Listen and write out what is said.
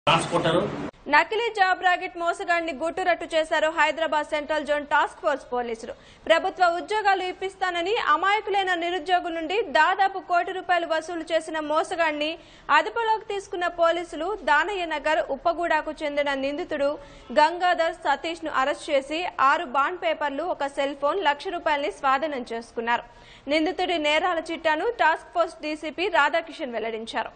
transporter నకిలీ job rocket మోసగాడిని గుట్టురట్టు చేశారు Hyderabad central zone task force పోలీసులు ప్రభుత్వ ఉద్యోగాలు ఇప్పిస్తానని అమాయకులైన నిరుద్యోగుల నుండి దాదాపు కోటి రూపాయలు వసూలు చేసిన మోసగాడిని అదుపులోకి తీసుకున్న పోలీసులు దానయ్య నగర్ ఉప్పగూడకు చెందిన నిందితుడు గంగాధర్ సతీష్ ను అరెస్ట్ చేసి ఆరు బాండ్ పేపర్లు ఒక సెల్ ఫోన్ లక్ష రూపాయల్ని స్వాధీనం చేసుకున్నారు నిందితుడి నేరాల చిట్టాను టాస్క్ ఫోర్స్ డీసీపీ రాధాకిషన్ వెల్లడించారు